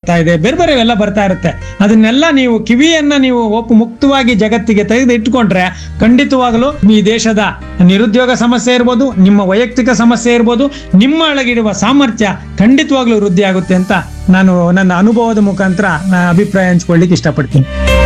ಬರ್ತಾ ಇದೆ ಬೇರೆ ಬೇರೆ ಎಲ್ಲ ಬರ್ತಾ ಇರುತ್ತೆ ಅದನ್ನೆಲ್ಲ ನೀವು ಕಿವಿಯನ್ನ ನೀವು ಒಪ್ಪು ಮುಕ್ತವಾಗಿ ಜಗತ್ತಿಗೆ ತೆಗೆದು ಇಟ್ಕೊಂಡ್ರೆ ಖಂಡಿತವಾಗಲೂ ಈ ದೇಶದ ನಿರುದ್ಯೋಗ ಸಮಸ್ಯೆ ಇರ್ಬೋದು ನಿಮ್ಮ ವೈಯಕ್ತಿಕ ಸಮಸ್ಯೆ ಇರ್ಬೋದು ನಿಮ್ಮ ಒಳಗಿರುವ ಸಾಮರ್ಥ್ಯ ಖಂಡಿತವಾಗ್ಲೂ ವೃದ್ಧಿ ಆಗುತ್ತೆ ಅಂತ ನಾನು ನನ್ನ ಅನುಭವದ ಮುಖಾಂತರ ನಾ ಅಭಿಪ್ರಾಯ ಹಂಚ್ಕೊಳ್ಳಿಕ್ಕೆ ಇಷ್ಟಪಡ್ತೀನಿ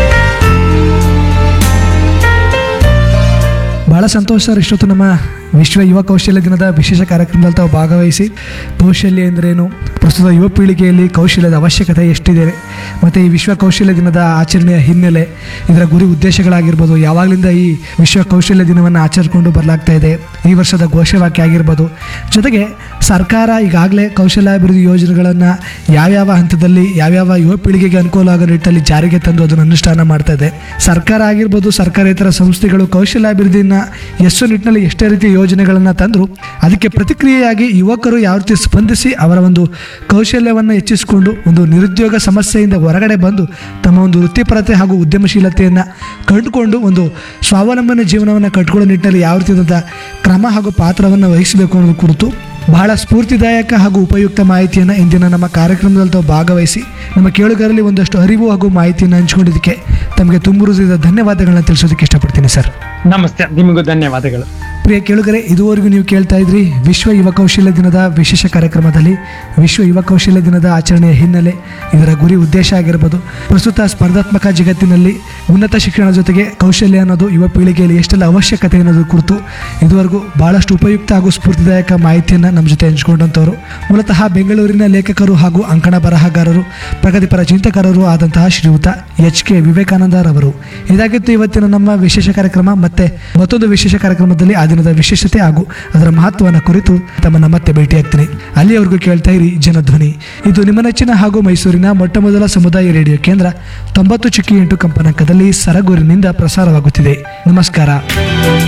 ಬಹಳ ಸಂತೋಷ ಸರ್ ಇಷ್ಟೊತ್ತು ನಮ್ಮ ವಿಶ್ವ ಯುವ ಕೌಶಲ್ಯ ದಿನದ ವಿಶೇಷ ಕಾರ್ಯಕ್ರಮದಲ್ಲಿ ತಾವು ಭಾಗವಹಿಸಿ ಕೌಶಲ್ಯ ಎಂದರೇನು ಪ್ರಸ್ತುತ ಯುವ ಪೀಳಿಗೆಯಲ್ಲಿ ಕೌಶಲ್ಯದ ಅವಶ್ಯಕತೆ ಎಷ್ಟಿದೆ ಮತ್ತು ಈ ವಿಶ್ವ ಕೌಶಲ್ಯ ದಿನದ ಆಚರಣೆಯ ಹಿನ್ನೆಲೆ ಇದರ ಗುರಿ ಉದ್ದೇಶಗಳಾಗಿರ್ಬೋದು ಯಾವಾಗಲಿಂದ ಈ ವಿಶ್ವ ಕೌಶಲ್ಯ ದಿನವನ್ನು ಆಚರಿಸಿಕೊಂಡು ಬರಲಾಗ್ತಾ ಇದೆ ಈ ವರ್ಷದ ಘೋಷವಾಕ್ಯ ಆಗಿರ್ಬೋದು ಜೊತೆಗೆ ಸರ್ಕಾರ ಈಗಾಗಲೇ ಕೌಶಲ್ಯಾಭಿವೃದ್ಧಿ ಯೋಜನೆಗಳನ್ನು ಯಾವ್ಯಾವ ಹಂತದಲ್ಲಿ ಯಾವ್ಯಾವ ಯುವ ಪೀಳಿಗೆಗೆ ಅನುಕೂಲ ಆಗೋ ನಿಟ್ಟಲ್ಲಿ ಜಾರಿಗೆ ತಂದು ಅದನ್ನು ಅನುಷ್ಠಾನ ಮಾಡ್ತಾ ಇದೆ ಸರ್ಕಾರ ಆಗಿರ್ಬೋದು ಸರ್ಕಾರೇತರ ಸಂಸ್ಥೆಗಳು ಕೌಶಲ್ಯಾಭಿವೃದ್ಧಿನ ಎಷ್ಟು ನಿಟ್ಟಿನಲ್ಲಿ ಎಷ್ಟೇ ರೀತಿಯ ಯೋಜನೆಗಳನ್ನು ತಂದರು ಅದಕ್ಕೆ ಪ್ರತಿಕ್ರಿಯೆಯಾಗಿ ಯುವಕರು ಯಾವ ರೀತಿ ಸ್ಪಂದಿಸಿ ಅವರ ಒಂದು ಕೌಶಲ್ಯವನ್ನು ಹೆಚ್ಚಿಸಿಕೊಂಡು ಒಂದು ನಿರುದ್ಯೋಗ ಸಮಸ್ಯೆಯಿಂದ ಹೊರಗಡೆ ಬಂದು ತಮ್ಮ ಒಂದು ವೃತ್ತಿಪರತೆ ಹಾಗೂ ಉದ್ಯಮಶೀಲತೆಯನ್ನು ಕಂಡುಕೊಂಡು ಒಂದು ಸ್ವಾವಲಂಬನೆ ಜೀವನವನ್ನು ಕಟ್ಕೊಳ್ಳೋ ನಿಟ್ಟಿನಲ್ಲಿ ಯಾವ ರೀತಿಯಾದಂಥ ಕ್ರಮ ಹಾಗೂ ಪಾತ್ರವನ್ನು ವಹಿಸಬೇಕು ಅನ್ನೋದು ಕುರಿತು ಬಹಳ ಸ್ಫೂರ್ತಿದಾಯಕ ಹಾಗೂ ಉಪಯುಕ್ತ ಮಾಹಿತಿಯನ್ನು ಇಂದಿನ ನಮ್ಮ ಕಾರ್ಯಕ್ರಮದಲ್ಲಿ ತಾವು ಭಾಗವಹಿಸಿ ನಮ್ಮ ಕೇಳುಗರಲ್ಲಿ ಒಂದಷ್ಟು ಅರಿವು ಹಾಗೂ ಮಾಹಿತಿಯನ್ನು ಹಂಚಿಕೊಂಡಿದ್ದಕ್ಕೆ ತಮಗೆ ತುಂಬ ಹೃದಯದ ಧನ್ಯವಾದಗಳನ್ನ ತಿಳಿಸೋದಕ್ಕೆ ಇಷ್ಟಪಡ್ತೀನಿ ಸರ್ ನಮಸ್ತೆ ನಿಮಗೂ ಧನ್ಯವಾದಗಳು ಪ್ರಿಯ ಕೇಳುಗರೆ ಇದುವರೆಗೂ ನೀವು ಕೇಳ್ತಾ ಇದ್ರಿ ವಿಶ್ವ ಯುವ ಕೌಶಲ್ಯ ದಿನದ ವಿಶೇಷ ಕಾರ್ಯಕ್ರಮದಲ್ಲಿ ವಿಶ್ವ ಯುವ ಕೌಶಲ್ಯ ದಿನದ ಆಚರಣೆಯ ಹಿನ್ನೆಲೆ ಇದರ ಗುರಿ ಉದ್ದೇಶ ಆಗಿರ್ಬೋದು ಪ್ರಸ್ತುತ ಸ್ಪರ್ಧಾತ್ಮಕ ಜಗತ್ತಿನಲ್ಲಿ ಉನ್ನತ ಶಿಕ್ಷಣ ಜೊತೆಗೆ ಕೌಶಲ್ಯ ಅನ್ನೋದು ಯುವ ಪೀಳಿಗೆಯಲ್ಲಿ ಎಷ್ಟೆಲ್ಲ ಅವಶ್ಯಕತೆ ಅನ್ನೋದು ಕುರಿತು ಇದುವರೆಗೂ ಬಹಳಷ್ಟು ಉಪಯುಕ್ತ ಹಾಗೂ ಸ್ಫೂರ್ತಿದಾಯಕ ಮಾಹಿತಿಯನ್ನು ನಮ್ಮ ಜೊತೆ ಹಂಚಿಕೊಂಡಂಥವರು ಮೂಲತಃ ಬೆಂಗಳೂರಿನ ಲೇಖಕರು ಹಾಗೂ ಅಂಕಣ ಬರಹಗಾರರು ಪ್ರಗತಿಪರ ಚಿಂತಕರು ಆದಂತಹ ಶ್ರೀಯುತ ಎಚ್ ಕೆ ವಿವೇಕಾನಂದರವರು ಇದಾಗಿತ್ತು ಇವತ್ತಿನ ನಮ್ಮ ವಿಶೇಷ ಕಾರ್ಯಕ್ರಮ ಮತ್ತೆ ಮತ್ತೊಂದು ವಿಶೇಷ ಕಾರ್ಯಕ್ರಮದಲ್ಲಿ ಆ ದಿನದ ವಿಶೇಷತೆ ಹಾಗೂ ಅದರ ಮಹತ್ವವನ್ನು ಕುರಿತು ತಮ್ಮನ್ನ ಮತ್ತೆ ಭೇಟಿಯಾಗ್ತೀನಿ ಅಲ್ಲಿಯವರೆಗೂ ಕೇಳ್ತಾ ಇರಿ ಜನಧ್ವನಿ ಇದು ನಿಮ್ಮ ನೆಚ್ಚಿನ ಹಾಗೂ ಮೈಸೂರಿನ ಮೊಟ್ಟ ಮೊದಲ ಸಮುದಾಯ ರೇಡಿಯೋ ಕೇಂದ್ರ ತೊಂಬತ್ತು ಚುಕ್ಕಿ ಎಂಟು ಕಂಪನಾಂಕದಲ್ಲಿ ಸರಗೂರಿನಿಂದ ಪ್ರಸಾರವಾಗುತ್ತಿದೆ ನಮಸ್ಕಾರ